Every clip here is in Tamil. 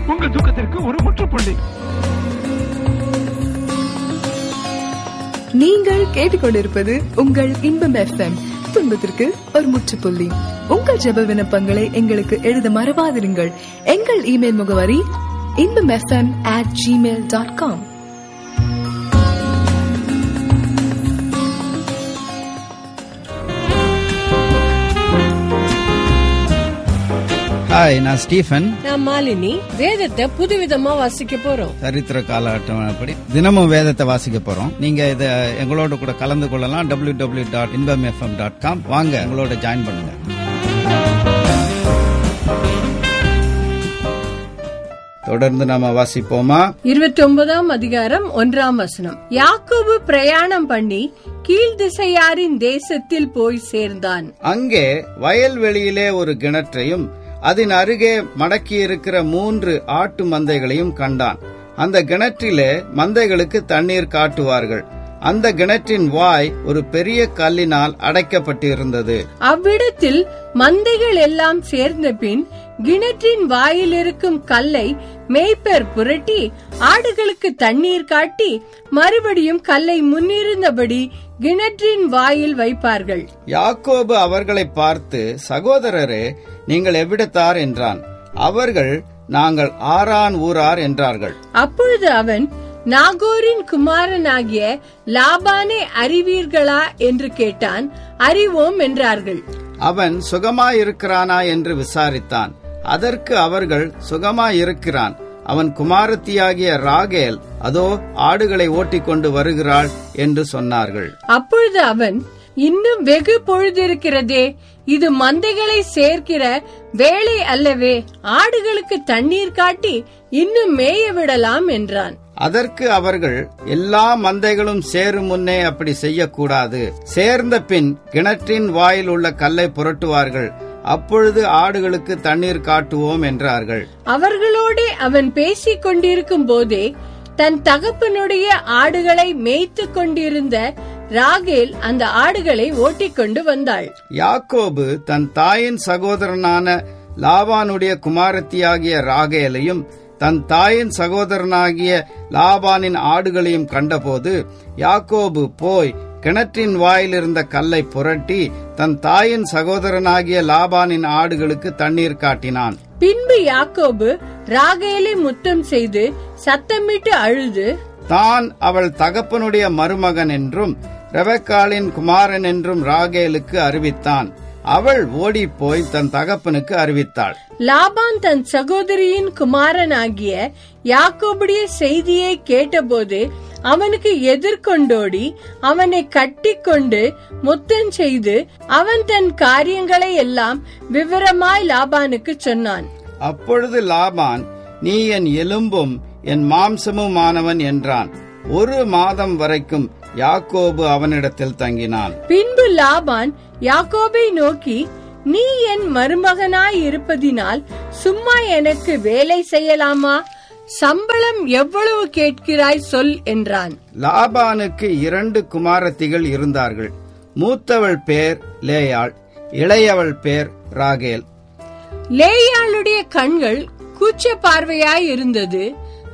உங்கள் துக்கத்திற்கு ஒரு முற்றுப்புள்ளி நீங்கள் கேட்டுக்கொண்டிருப்பது உங்கள் இன்பம் எஃப்எம் துன்பத்திற்கு ஒரு முற்றுப்புள்ளி உங்கள் ஜெப விண்ணப்பங்களை எங்களுக்கு எழுத மறவாதிருங்கள் எங்கள் இமெயில் முகவரி Inbam FM at Gmail dot com hi நான் ஸ்டீஃபன் நான் மாலினி வேதத்தை புதுவிதமா வாசிக்க போறோம் சரித்திர கால அட்டவணைப்படி தினமும் வேதத்தை வாசிக்க போறோம் நீங்க இத எங்களோட கூட கலந்து கொள்ளலாம் W W dot Inbam FM dot com வாங்க எங்களோட ஜாயின் பண்ணுங்க தொடர்ந்து நாம வாசிப்போமா இருபத்தி ஒன்பதாம் அதிகாரம் ஒன்றாம் வசனம் யாக்கோபு பிரயாணம் பண்ணி கீழ் திசையாரின் தேசத்தில் போய் சேர்ந்தான் அங்கே வயல்வெளியிலே ஒரு கிணற்றையும் அதன் அருகே மடக்கியிருக்கிற மூன்று ஆட்டு மந்தைகளையும் கண்டான் அந்த கிணற்றிலே மந்தைகளுக்கு தண்ணீர் காட்டுவார்கள் அந்த கிணற்றின் வாய் ஒரு பெரிய கல்லினால் அடைக்கப்பட்டிருந்தது அவ்விடத்தில் மந்தைகள் எல்லாம் சேர்ந்த பின் கிணற்றின் வாயில் இருக்கும் கல்லை மேய்ப்பர் புரட்டி ஆடுகளுக்கு தண்ணீர் காட்டி மறுபடியும் கல்லை முன்னிருந்தபடி கிணற்றின் வாயில் வைப்பார்கள் யாக்கோபு அவர்களை பார்த்து சகோதரரே நீங்கள் எவ்விடத்தார் என்றான் அவர்கள் நாங்கள் ஆரான் ஊரார் என்றார்கள் அப்பொழுது அவன் நாகோரின் குமாரனாகிய லாபானை அறிவீர்களா என்று கேட்டான் அறிவோம் என்றார்கள் அவன் சுகமாயிருக்கிறானா என்று விசாரித்தான் அதற்கு அவர்கள் சுகமாயிருக்கிறான் அவன் குமாரத்தியாகிய ராகேல் அதோ ஆடுகளை ஓட்டிக்கொண்டு வருகிறாள் என்று சொன்னார்கள் அப்பொழுது அவன் இன்னும் வெகு பொழுதிருக்கிறதே இது மந்தைகளை சேர்க்கிற வேலை அல்லவே ஆடுகளுக்கு தண்ணீர் காட்டி இன்னும் மேய விடலாம் என்றான் அதற்கு அவர்கள் எல்லா மந்தைகளும் சேரும் முன்னே அப்படி செய்யக்கூடாது சேர்ந்த பின் கிணற்றின் வாயில் உள்ள கல்லை புரட்டுவார்கள் அப்பொழுது ஆடுகளுக்கு தண்ணீர் காட்டுவோம் என்றார்கள் அவர்களோடே அவன் பேசிக் கொண்டிருக்கும் போதே தன் தகப்பனுடைய ஆடுகளை மேய்த்து கொண்டிருந்த ராகேல் அந்த ஆடுகளை ஓட்டிக்கொண்டு வந்தாள் யாக்கோபு தன் தாயின் சகோதரனான லாபானுடைய குமாரத்தியாகிய ராகேலையும் தன் தாயின் சகோதரனாகிய லாபானின் ஆடுகளையும் கண்டபோது யாக்கோபு போய் கிணற்றின் வாயிலிருந்த கல்லை புரட்டி தன் தாயின் சகோதரனாகிய லாபானின் ஆடுகளுக்கு தண்ணீர் காட்டினான் பின்பு யாக்கோபு ராகேலை முத்தம் செய்து சத்தமிட்டு அழுது தான் அவள் தகப்பனுடைய மருமகன் என்றும் ரெபக்காலின் குமாரன் என்றும் ராகேலுக்கு அறிவித்தான் அவள் ஓடிப்போய் தன் தகப்பனுக்கு அறிவித்தாள் லாபான் தன் சகோதரியின் குமாரனாகிய யாக்கோபுடைய செய்தியை கேட்டபோது அவனுக்கு எதிர்கொண்டோடி அவனை கட்டிக்கொண்டு முத்தம் செய்து அவன் தன் காரியங்களை எல்லாம் விவரமாய் லாபானுக்கு சொன்னான் அப்பொழுது லாபான் நீ என் எலும்பும் என் மாம்சமுமானவன் என்றான் ஒரு மாதம் வரைக்கும் யாக்கோபு அவனிடத்தில் தங்கினான் பின்பு லாபான் யாக்கோபை நோக்கி நீ என் மருமகனாய் இருப்பதினால் சும்மா எனக்கு வேலை செய்யலாமா சம்பளம் எவ்வளவு கேட்கிறாய் சொல் என்றான் லாபானுக்கு இரண்டு குமாரத்திகள் இருந்தார்கள் மூத்தவள் பேர் லேயாள் இளையவள் பேர் ராகேல் லேயாளுடைய கண்கள் கூச்ச பார்வையாய் இருந்தது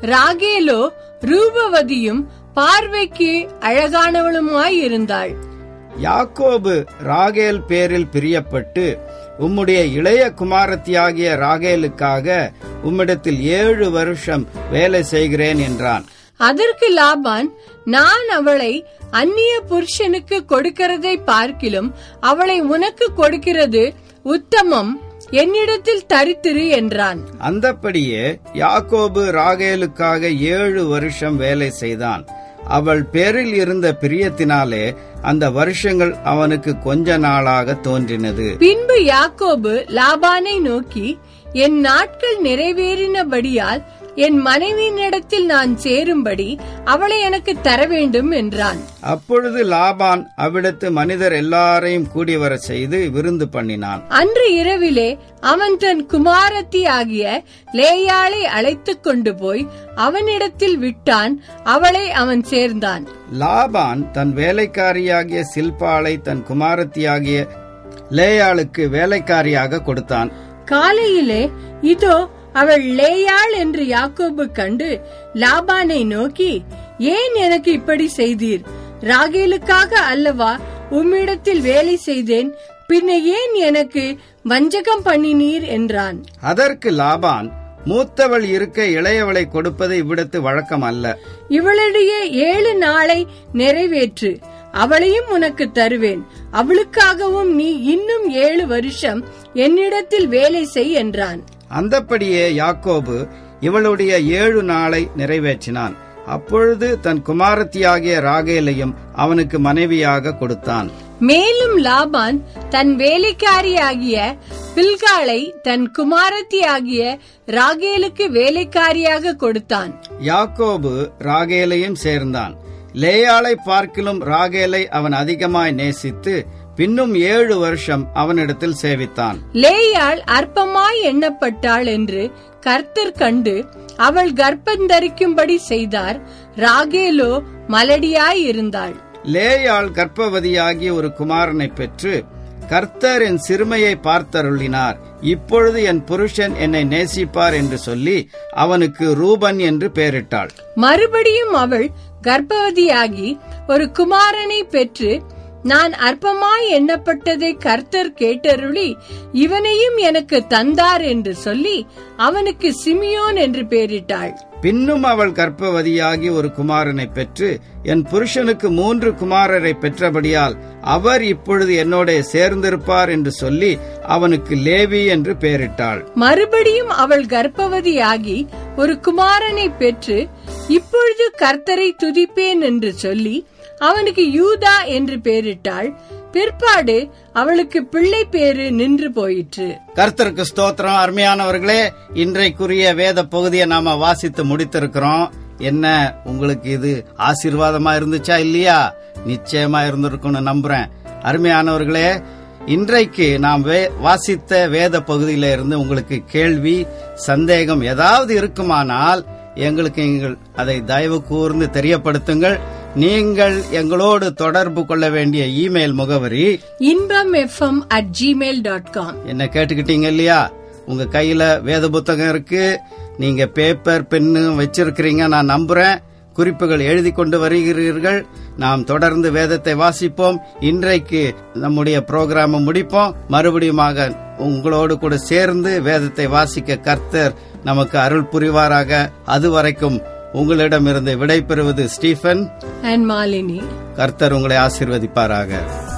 ராகேலோ ரூபவதியும் பார்வைக்கு அழகானவளுமாய் இருந்தாள் யாக்கோபு ராகேல் பேரில் பிரியப்பட்டு உம்முடைய இளைய குமாரத்தியாகிய ராகேலுக்காக உம்மிடத்தில் ஏழு வருஷம் வேலை செய்கிறேன் என்றான் அதற்கு லாபான் நான் அவளை அந்நிய புருஷனுக்கு கொடுக்கிறதை பார்க்கிலும் அவளை உனக்கு கொடுக்கிறது உத்தமம் என்னிடத்தில் தரித்திரு என்றான் அந்தப்படியே யாக்கோபு ராகேலுக்காக ஏழு வருஷம் வேலை செய்தான் அவள் பேரில் இருந்த பிரியத்தினாலே அந்த வருஷங்கள் அவனுக்கு கொஞ்ச நாளாக தோன்றினது பின்பு யாக்கோபு லாபானை நோக்கி என் நாட்கள் நிறைவேறினபடியால் என் மனைவியினிடத்தில் நான் சேரும்படி அவளை எனக்கு தர வேண்டும் என்றான் அப்பொழுது லாபான் அவ்விடத்து மனிதர் எல்லாரையும் கூடி வர செய்து விருந்து பண்ணினான் அன்று இரவிலே அவன் தன் குமாரத்தி ஆகிய லேயாளை அழைத்துக் கொண்டு போய் அவனிடத்தில் விட்டான் அவளை அவன் சேர்ந்தான் லாபான் தன் வேலைக்காரியாகிய சில்பாளை தன் குமாரத்தியாகிய லேயாளுக்கு வேலைக்காரியாக கொடுத்தான் காலையிலே இதோ அவள் லேயாள் என்று யாக்கோபு கண்டு லாபானை நோக்கி ஏன் எனக்கு இப்படி செய்தீர் ராகேலுக்காக அல்லவா உம்மிடத்தில் வேலை செய்தேன் பின்ன ஏன் எனக்கு வஞ்சகம் பண்ணினீர் என்றான் அதற்கு லாபான் மூத்தவள் இருக்க இளையவளை கொடுப்பது இவ்விடத்து வழக்கம் அல்ல இவளுடைய ஏழு நாளை நிறைவேற்று அவளையும் உனக்கு தருவேன் அவளுக்காகவும் நீ இன்னும் ஏழு வருஷம் என்னிடத்தில் வேலை செய் என்றான் அந்தப்படியே யாக்கோபு இவளுடைய ஏழு நாளை நிறைவேற்றினான் அப்பொழுது தன் குமாரத்தியாகிய ராகேலையும் அவனுக்கு மனைவியாக கொடுத்தான் மேலும் லாபான் தன் வேலைக்காரியாகிய பில்காளை தன் குமாரத்தியாகிய ராகேலுக்கு வேலைக்காரியாக கொடுத்தான் யாக்கோபு ராகேலையும் சேர்ந்தான் லேயாளை பார்க்கிலும் ராகேலை அவன் அதிகமாய் நேசித்து பின்னும் ஏழு வருஷம் அவனிடத்தில் சேவித்தான் லேயாள் அற்பமாய் எண்ணப்பட்டாள் என்று கர்த்தர் கண்டு அவள் கர்ப்பந்தரிக்கும்படி செய்தார் ராகேலோ மலடியாய் இருந்தாள் லேயாள் கர்ப்பவதியாகி ஒரு குமாரனை பெற்று கர்த்தர் என் சிறுமையை பார்த்தருளினார் இப்பொழுது என் புருஷன் என்னை நேசிப்பார் என்று சொல்லி அவனுக்கு ரூபன் என்று பெயரிட்டாள் மறுபடியும் அவள் கர்ப்பவதியாகி ஒரு குமாரனை பெற்று நான் அற்பமாய் எண்ணப்பட்டதை கர்த்தர் கேட்டருளி இவனையும் எனக்கு தந்தார் என்று சொல்லி அவனுக்கு சிமியோன் என்று பெயரிட்டாள் பின்னும் அவள் கர்ப்பவதியாகி ஒரு குமாரனை பெற்று என் புருஷனுக்கு மூன்று குமாரரை பெற்றபடியால் அவர் இப்பொழுது என்னோட சேர்ந்திருப்பார் என்று சொல்லி அவனுக்கு லேவி என்று பெயரிட்டாள் மறுபடியும் அவள் கர்ப்பவதியாகி ஒரு குமாரனை பெற்று இப்பொழுது கர்த்தரை துதிப்பேன் என்று சொல்லி அவனுக்கு யூதா என்று பெயரிட்டாள் பிற்பாடு அவளுக்கு பிள்ளை பேரு நின்று போயிற்று கர்த்தருக்கு ஸ்தோத்திரம் அருமையானவர்களே இன்றைக்குரிய வேத பகுதியை நாம வாசித்து முடித்திருக்கிறோம் என்ன உங்களுக்கு இது ஆசீர்வாதமா இருந்துச்சா இல்லையா நிச்சயமா இருந்திருக்கும்னு நம்புறேன் அருமையானவர்களே இன்றைக்கு நாம் வே- வாசித்த வேத பகுதியில இருந்து உங்களுக்கு கேள்வி சந்தேகம் ஏதாவது இருக்குமானால் எங்களுக்கு நீங்கள் அதை தயவு கூர்ந்து தெரியப்படுத்துங்கள் நீங்கள் எங்களோடு தொடர்பு கொள்ள வேண்டிய இமெயில் முகவரி Inbam FM at Gmail dot com என்ன கேட்டுக்கிட்டீங்க இல்லையா உங்க கையில வேத புத்தகம் இருக்கு நீங்க பேப்பர் பென்னு வச்சிருக்கிறீங்க நான் நம்புறேன் குறிப்புகள் எழுதி கொண்டு வருகிறீர்கள் நாம் தொடர்ந்து வேதத்தை வாசிப்போம் இன்றைக்கு நம்முடைய புரோகிராம் முடிப்போம் மறுபடியுமாக உங்களோடு கூட சேர்ந்து வேதத்தை வாசிக்க கர்த்தர் நமக்கு அருள் புரிவாராக அதுவரைக்கும் உங்களிடமிருந்து விடை பெறுவது ஸ்டீஃபன் அண்ட் மாலினி கர்த்தர் உங்களை ஆசீர்வதிப்பாராக